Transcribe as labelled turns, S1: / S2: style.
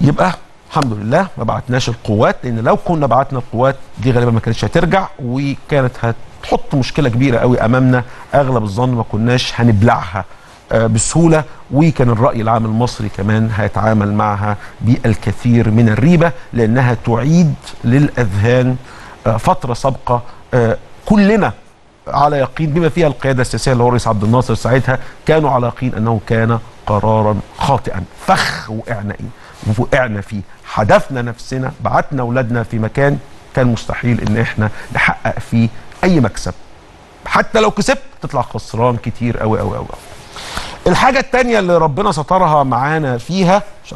S1: يبقى الحمد لله ما بعتناش القوات لان لو كنا بعتنا القوات دي غالبا ما كانتش هترجع وكانت هتحط مشكله كبيره قوي امامنا اغلب الظن ما كناش هنبلعها آه، بسهوله وكان الراي العام المصري كمان هيتعامل معها بالكثير من الريبه لانها تعيد للاذهان آه، فتره سابقه آه، كلنا على يقين بما فيها القياده السياسيه اللي هو الرئيس عبد الناصر ساعتها كانوا على يقين انه كان قرارا خاطئا فخ وقعنا ايه وقعنا فيه حدفنا نفسنا بعتنا اولادنا في مكان كان مستحيل ان احنا نحقق فيه اي مكسب حتى لو كسبت تطلع خسران كتير قوي قوي قوي الحاجه التانية اللي ربنا سترها معانا فيها